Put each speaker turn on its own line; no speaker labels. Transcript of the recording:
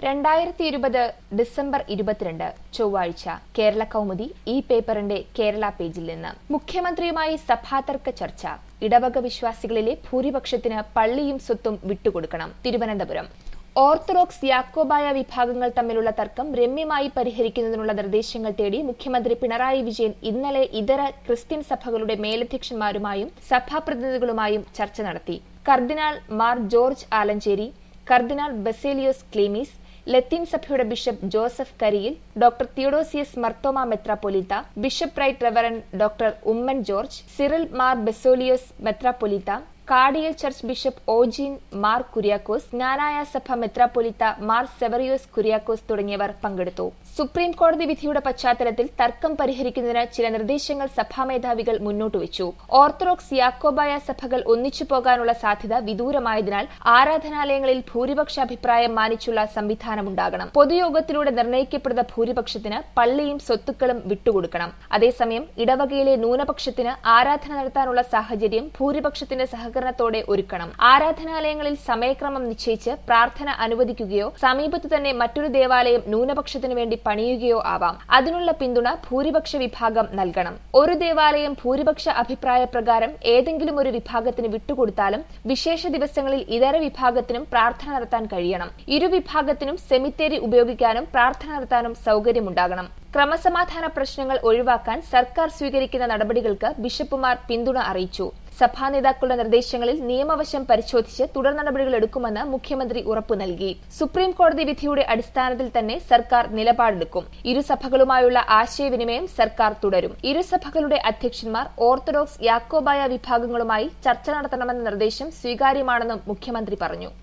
രണ്ടായിരത്തി ഇരുപത് ഡിസംബർ ഇരുപത്തിരണ്ട് ചൊവ്വാഴ്ച കേരള കൗമുദി ഈ പേപ്പറിന്റെ കേരള പേജിൽ നിന്ന് മുഖ്യമന്ത്രിയുമായി സഭാതർക്ക ചർച്ച ഇടവക വിശ്വാസികളിലെ ഭൂരിപക്ഷത്തിന് പള്ളിയും സ്വത്തും വിട്ടുകൊടുക്കണം തിരുവനന്തപുരം ഓർത്തഡോക്സ് യാക്കോബായ വിഭാഗങ്ങൾ തമ്മിലുള്ള തർക്കം രമ്യമായി പരിഹരിക്കുന്നതിനുള്ള നിർദ്ദേശങ്ങൾ തേടി മുഖ്യമന്ത്രി പിണറായി വിജയൻ ഇന്നലെ ഇതര ക്രിസ്ത്യൻ സഭകളുടെ മേലധ്യക്ഷന്മാരുമായും സഭാപ്രതിനിധികളുമായും ചർച്ച നടത്തി cardinal Mar George Alencherry cardinal Baselios Cleemis ലത്തീൻ സഭയുടെ bishop Joseph Kariyil doctor Theodosius Marthoma മെത്രാപ്പൊലീത്ത bishop right reverend doctor Oommen George Cyril Mar Baselios മെത്രാപ്പൊലീത്ത കാടിയൽ ചർച്ച് ബിഷപ്പ് ഓജീൻ മാർ കുര്യാക്കോസ് ജ്ഞാനായ സഭ മെത്രാപ്പൊലിത്ത മാർ സെവറിയോസ് കുര്യാക്കോസ് തുടങ്ങിയവർ പങ്കെടുത്തു സുപ്രീം കോടതി വിധിയുടെ പശ്ചാത്തലത്തിൽ തർക്കം പരിഹരിക്കുന്നതിന് ചില നിർദ്ദേശങ്ങൾ സഭാമേധാവികൾ മുന്നോട്ടുവച്ചു ഓർത്തഡോക്സ് യാക്കോബായ സഭകൾ ഒന്നിച്ചു പോകാനുള്ള സാധ്യത വിദൂരമായതിനാൽ ആരാധനാലയങ്ങളിൽ ഭൂരിപക്ഷ അഭിപ്രായം മാനിച്ചുള്ള സംവിധാനമുണ്ടാകണം പൊതുയോഗത്തിലൂടെ നിർണ്ണയിക്കപ്പെടുന്ന ഭൂരിപക്ഷത്തിന് പള്ളിയും സ്വത്തുക്കളും വിട്ടുകൊടുക്കണം അതേസമയം ഇടവകയിലെ ന്യൂനപക്ഷത്തിന് ആരാധന നടത്താനുള്ള സാഹചര്യം ഭൂരിപക്ഷത്തിന്റെ സഹകരണത്തോടെ ഒരുക്കണം ആരാധനാലയങ്ങളിൽ സമയക്രമം നിശ്ചയിച്ച് പ്രാർത്ഥന അനുവദിക്കുകയോ സമീപത്തു തന്നെ മറ്റൊരു ദേവാലയം ന്യൂനപക്ഷത്തിനു വേണ്ടി പണിയുകയോ ആവാം അതിനുള്ള പിന്തുണ ഭൂരിപക്ഷ വിഭാഗം നൽകണം ഒരു ദേവാലയം ഭൂരിപക്ഷ അഭിപ്രായ പ്രകാരം ഏതെങ്കിലും ഒരു വിഭാഗത്തിന് വിട്ടുകൊടുത്താലും വിശേഷ ദിവസങ്ങളിൽ ഇതര വിഭാഗത്തിനും പ്രാർത്ഥന നടത്താൻ കഴിയണം ഇരു വിഭാഗത്തിനും സെമിത്തേരി ഉപയോഗിക്കാനും പ്രാർത്ഥന നടത്താനും സൗകര്യമുണ്ടാകണം ക്രമസമാധാന പ്രശ്നങ്ങൾ ഒഴിവാക്കാൻ സർക്കാർ സ്വീകരിക്കുന്ന നടപടികൾക്ക് ബിഷപ്പുമാർ പിന്തുണ അറിയിച്ചു സഭാ നേതാക്കളുടെ നിർദ്ദേശങ്ങളിൽ നിയമവശം പരിശോധിച്ച് തുടർ നടപടികൾ എടുക്കുമെന്ന് മുഖ്യമന്ത്രി ഉറപ്പു നൽകി സുപ്രീം കോടതി വിധിയുടെ അടിസ്ഥാനത്തിൽ തന്നെ സർക്കാർ നിലപാടെടുക്കും ഇരുസഭകളുമായുള്ള ആശയവിനിമയം സർക്കാർ തുടരും ഇരുസഭകളുടെ അധ്യക്ഷന്മാർ ഓർത്തഡോക്സ് യാക്കോബായ വിഭാഗങ്ങളുമായി ചർച്ച നടത്തണമെന്ന നിർദ്ദേശം സ്വീകാര്യമാണെന്നും മുഖ്യമന്ത്രി പറഞ്ഞു